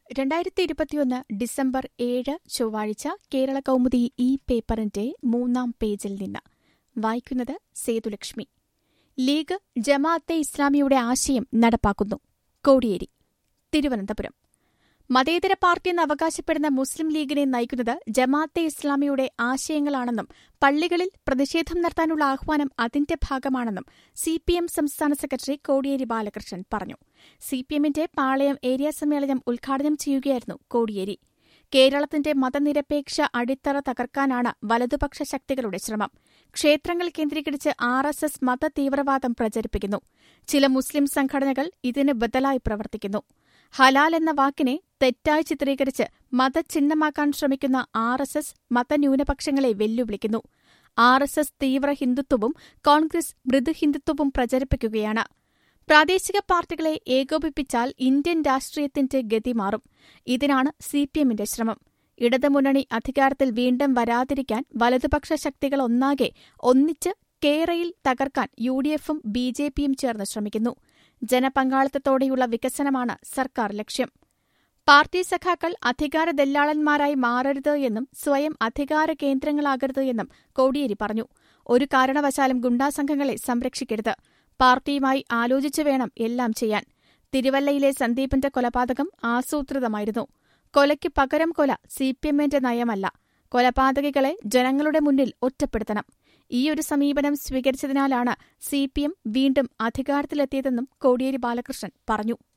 രണ്ടായിരത്തി ഇരുപത്തിയൊന്ന് ഡിസംബർ ഏഴ് ചൊവ്വാഴ്ച കേരള കൗമുദി ഈ പേപ്പറിന്റെ മൂന്നാം പേജിൽ നിന്ന് വായിക്കുന്നത് സേതുലക്ഷ്മി ലീഗ് ജമാഅത്തെ ഇസ്ലാമിയുടെ ആശയം നടപ്പാക്കുന്നു കോടിയേരി തിരുവനന്തപുരം മതേതര പാർട്ടിയെന്ന് അവകാശപ്പെടുന്ന മുസ്ലിം ലീഗിനെ നയിക്കുന്നത് ജമാഅത്തെ ഇസ്ലാമിയുടെ ആശയങ്ങളാണെന്നും പള്ളികളിൽ പ്രതിഷേധം നടത്താനുള്ള ആഹ്വാനം അതിന്റെ ഭാഗമാണെന്നും സിപിഎം സംസ്ഥാന സെക്രട്ടറി കോടിയേരി ബാലകൃഷ്ണൻ പറഞ്ഞു സിപിഎമ്മിന്റെ പാളയം ഏരിയ സമ്മേളനം ഉദ്ഘാടനം ചെയ്യുകയായിരുന്നു കോടിയേരി കേരളത്തിന്റെ മതനിരപേക്ഷ അടിത്തറ തകർക്കാനാണ് വലതുപക്ഷ ശക്തികളുടെ ശ്രമം ക്ഷേത്രങ്ങൾ കേന്ദ്രീകരിച്ച് ആർ എസ് എസ് മതതീവ്രവാദം പ്രചരിപ്പിക്കുന്നു ചില മുസ്ലിം സംഘടനകൾ ഇതിന് ബദലായി പ്രവർത്തിക്കുന്നു ഹലാൽ എന്ന വാക്കിനെ തെറ്റായി ചിത്രീകരിച്ച് മതചിഹ്നമാക്കാൻ ശ്രമിക്കുന്ന ആർ എസ് എസ് മതന്യൂനപക്ഷങ്ങളെ വെല്ലുവിളിക്കുന്നു ആർ എസ് എസ് തീവ്ര ഹിന്ദുത്വവും കോൺഗ്രസ് മൃദുഹിന്ദുത്വവും പ്രചരിപ്പിക്കുകയാണ് പ്രാദേശിക പാർട്ടികളെ ഏകോപിപ്പിച്ചാൽ ഇന്ത്യൻ രാഷ്ട്രീയത്തിന്റെ ഗതി മാറും ഇതിനാണ് സിപിഎമ്മിന്റെ ശ്രമം ഇടതുമുന്നണി അധികാരത്തിൽ വീണ്ടും വരാതിരിക്കാൻ വലതുപക്ഷ ശക്തികൾ ഒന്നാകെ ഒന്നിച്ച് കേരയിൽ തകർക്കാൻ യു ഡി എഫും ബി ജെ പിയും ചേർന്ന് ശ്രമിക്കുന്നു ജനപങ്കാളിത്തത്തോടെയുള്ള വികസനമാണ് സർക്കാർ ലക്ഷ്യം പാർട്ടി സഖാക്കൾ അധികാര ദല്ലാളന്മാരായി മാറരുത് എന്നും സ്വയം അധികാര കേന്ദ്രങ്ങളാകരുത് എന്നും കോടിയേരി പറഞ്ഞു ഒരു കാരണവശാലും ഗുണ്ടാസംഘങ്ങളെ സംരക്ഷിക്കരുത് പാർട്ടിയുമായി ആലോചിച്ചു വേണം എല്ലാം ചെയ്യാൻ തിരുവല്ലയിലെ സന്ദീപിന്റെ കൊലപാതകം ആസൂത്രിതമായിരുന്നു കൊലയ്ക്ക് പകരം കൊല സിപിഎമ്മിന്റെ നയമല്ല കൊലപാതകികളെ ജനങ്ങളുടെ മുന്നിൽ ഒറ്റപ്പെടുത്തണം ഈയൊരു സമീപനം സ്വീകരിച്ചതിനാലാണ് സിപിഎം വീണ്ടും അധികാരത്തിലെത്തിയതെന്നും കോടിയേരി ബാലകൃഷ്ണൻ പറഞ്ഞു